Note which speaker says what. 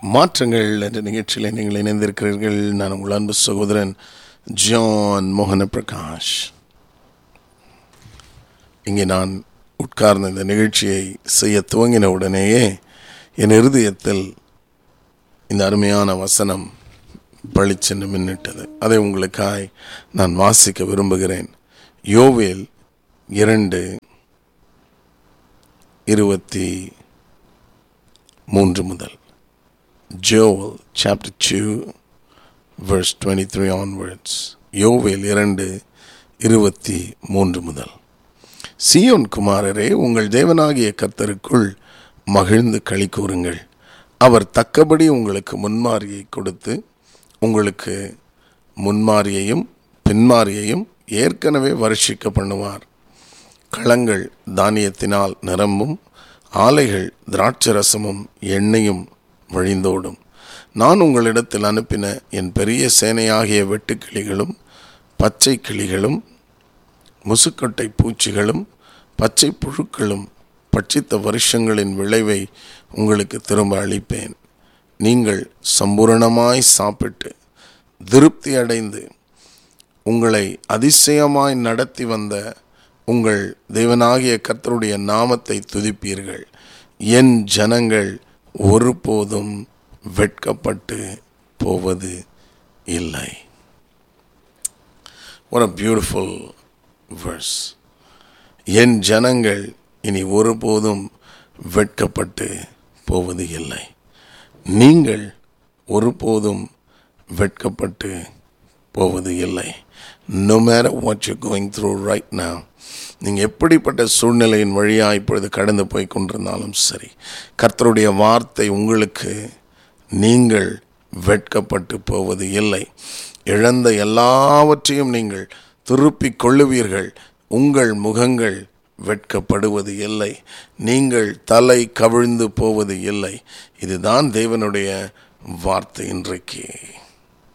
Speaker 1: மாற்றங்கள் என்ற நிகழ்ச்சியில் நீங்கள் இணைந்திருக்கிறீர்கள் நான் உங்கள் அன்பு சகோதரன் ஜான் மோகன பிரகாஷ் இங்கே நான் உட்கார்ந்த இந்த நிகழ்ச்சியை செய்ய துவங்கின உடனேயே என் இருதயத்தில் இந்த அருமையான வசனம் பளிச்சென்று மின்னிட்டது அதை உங்களுக்காய் நான் வாசிக்க விரும்புகிறேன் யோவேல் இரண்டு இருபத்தி மூன்று முதல் Joel chapter 2 verse 23 onwards யோவேல் இரண்டு இருபத்தி மூன்று முதல் சியோன் குமாரரே உங்கள் தேவனாகிய கர்த்தருக்குள் மகிழ்ந்து களி கூறுங்கள் அவர் தக்கபடி உங்களுக்கு முன்மாரியை கொடுத்து உங்களுக்கு முன்மாரியையும் பின்மாரியையும் ஏற்கனவே வருஷிக்க பண்ணுவார் களங்கள் தானியத்தினால் நிரம்பும் ஆலைகள் திராட்சரசமும் எண்ணெயும் வழிந்தோடும் நான் உங்களிடத்தில் அனுப்பின என் பெரிய சேனையாகிய வெட்டுக்கிளிகளும் பச்சை கிளிகளும் முசுக்கொட்டை பூச்சிகளும் பச்சை புழுக்களும் பட்சித்த வருஷங்களின் விளைவை உங்களுக்கு திரும்ப அளிப்பேன் நீங்கள் சம்பூரணமாய் சாப்பிட்டு திருப்தி அடைந்து உங்களை அதிசயமாய் நடத்தி வந்த உங்கள் தேவனாகிய கர்த்தருடைய நாமத்தை துதிப்பீர்கள் என் ஜனங்கள் ஒருபோதும் வெட்கப்பட்டு போவது இல்லை What a beautiful verse. என் ஜனங்கள் இனி ஒருபோதும் வெட்கப்பட்டு போவது இல்லை நீங்கள் ஒருபோதும் வெட்கப்பட்டு போவது இல்லை no matter what you're going through right now நீங்கள் எப்படிப்பட்ட சூழ்நிலையின் வழியாக இப்பொழுது கடந்து போய் கொண்டிருந்தாலும் சரி கர்த்தருடைய வார்த்தை உங்களுக்கு நீங்கள் வெட்கப்பட்டு போவது இல்லை இழந்த எல்லாவற்றையும் நீங்கள் திருப்பிக் கொள்ளுவீர்கள் உங்கள் முகங்கள் வெட்கப்படுவது இல்லை நீங்கள் தலை கவிழ்ந்து போவது இல்லை இதுதான் தேவனுடைய வார்த்தை இன்றைக்கு